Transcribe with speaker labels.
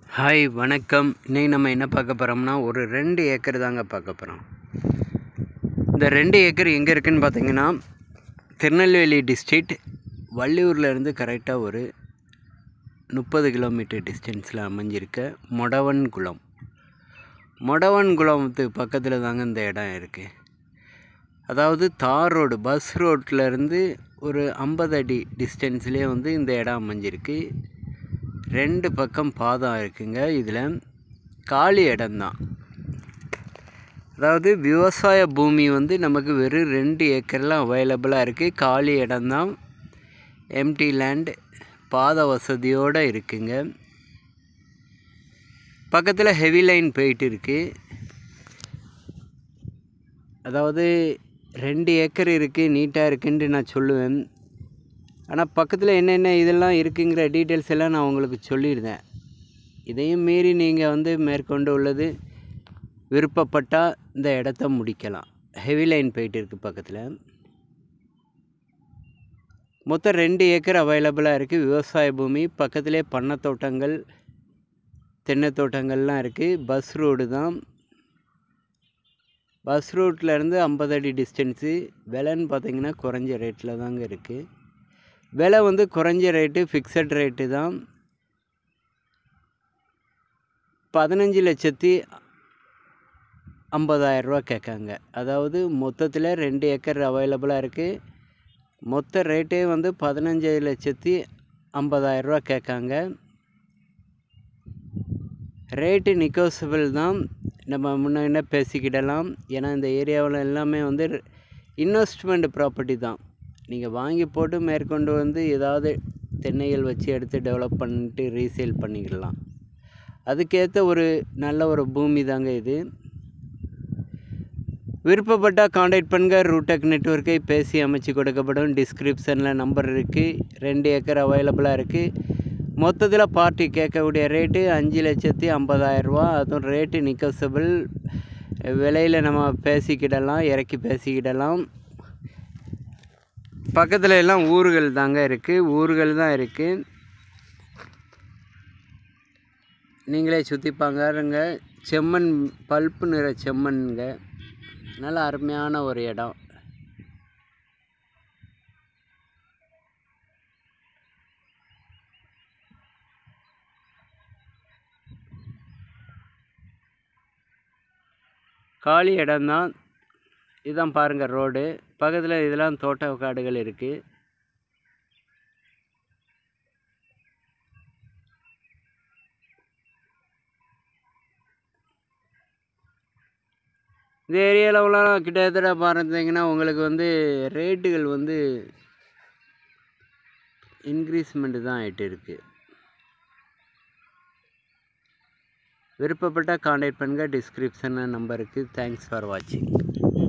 Speaker 1: hi வணக்கம் இன்னைக்கு நம்ம என்ன பார்க்க போகிறோம்னா ஒரு ரெண்டு ஏக்கர் தாங்க பார்க்க போகிறோம் இந்த ரெண்டு ஏக்கர் எங்கே இருக்குன்னு பார்த்தீங்கன்னா திருநெல்வேலி டிஸ்ட்ரிக்ட் வள்ளியூர்லேருந்து கரெக்டாக ஒரு முப்பது கிலோமீட்டர் டிஸ்டன்ஸில் அமைஞ்சிருக்க மொடவன்குளம் மொடவன்குளத்துக்கு பக்கத்தில் தாங்க இந்த இடம் இருக்குது அதாவது தார் ரோடு பஸ் ரோட்லேருந்து ஒரு ஐம்பது அடி டிஸ்டன்ஸ்லேயே வந்து இந்த இடம் அமைஞ்சிருக்கு ரெண்டு பக்கம் பாதம் இருக்குங்க இதில் காலி இடம்தான் அதாவது விவசாய பூமி வந்து நமக்கு வெறும் ரெண்டு ஏக்கர்லாம் அவைலபிளாக இருக்குது காலி இடம்தான் எம்டி லேண்ட் பாத வசதியோடு இருக்குங்க பக்கத்தில் ஹெவி லைன் போயிட்டு இருக்கு அதாவது ரெண்டு ஏக்கர் இருக்குது நீட்டாக இருக்குன்ட்டு நான் சொல்லுவேன் ஆனால் பக்கத்தில் என்னென்ன இதெல்லாம் இருக்குங்கிற டீட்டெயில்ஸ் எல்லாம் நான் உங்களுக்கு சொல்லியிருந்தேன் இதையும் மீறி நீங்கள் வந்து மேற்கொண்டு உள்ளது விருப்பப்பட்டால் இந்த இடத்த முடிக்கலாம் ஹெவி லைன் போயிட்டு இருக்குது பக்கத்தில் மொத்தம் ரெண்டு ஏக்கர் அவைலபிளாக இருக்குது விவசாய பூமி பக்கத்திலே பண்ணை தோட்டங்கள் தென்னை தோட்டங்கள்லாம் இருக்குது பஸ் ரோடு தான் பஸ் ரூட்லேருந்து ஐம்பது அடி டிஸ்டன்ஸு விலைன்னு பார்த்தீங்கன்னா குறைஞ்ச ரேட்டில் தாங்க இருக்குது விலை வந்து குறைஞ்ச ரேட்டு ஃபிக்ஸட் ரேட்டு தான் பதினஞ்சு லட்சத்தி ஐம்பதாயிரரூவா கேட்காங்க அதாவது மொத்தத்தில் ரெண்டு ஏக்கர் அவைலபிளாக இருக்குது மொத்த ரேட்டே வந்து பதினஞ்சு லட்சத்தி ஐம்பதாயிரரூவா கேட்காங்க ரேட்டு நிக்கோசபிள் தான் நம்ம முன்ன என்ன பேசிக்கிடலாம் ஏன்னா இந்த ஏரியாவில் எல்லாமே வந்து இன்வெஸ்ட்மெண்ட் ப்ராப்பர்ட்டி தான் நீங்கள் வாங்கி போட்டு மேற்கொண்டு வந்து ஏதாவது தென்னைகள் வச்சு எடுத்து டெவலப் பண்ணிட்டு ரீசேல் பண்ணிக்கிடலாம் அதுக்கேற்ற ஒரு நல்ல ஒரு பூமி தாங்க இது விருப்பப்பட்டால் காண்டாக்ட் பண்ணுங்க ரூடெக் நெட்ஒர்க்கை பேசி அமைச்சு கொடுக்கப்படும் டிஸ்கிரிப்ஷனில் நம்பர் இருக்குது ரெண்டு ஏக்கர் அவைலபிளாக இருக்குது மொத்தத்தில் பார்ட்டி கேட்கக்கூடிய ரேட்டு அஞ்சு லட்சத்தி ஐம்பதாயிரரூவா அதுவும் ரேட்டு நிக்கசபிள் விலையில் நம்ம பேசிக்கிடலாம் இறக்கி பேசிக்கிடலாம் பக்கத்தில் எல்லாம் ஊர்கள் தாங்க இருக்குது ஊர்கள் தான் இருக்குது நீங்களே சுற்றி பாருங்க செம்மண் பல்ப்பு நிற செம்மண்ங்க நல்ல அருமையான ஒரு இடம் காலி இடம்தான் இதுதான் பாருங்கள் ரோடு பக்கத்தில் இதெல்லாம் தோட்ட காடுகள் இருக்குது இந்த ஏரியாவிலலாம் கிட்டத்தட்ட பார்த்தீங்கன்னா உங்களுக்கு வந்து ரேட்டுகள் வந்து இன்க்ரீஸ்மெண்ட்டு தான் ஆகிட்டு இருக்குது விருப்பப்பட்டால் காண்டாக்ட் பண்ணுங்கள் டிஸ்கிரிப்ஷனில் நம்பருக்கு தேங்க்ஸ் ஃபார் வாட்சிங்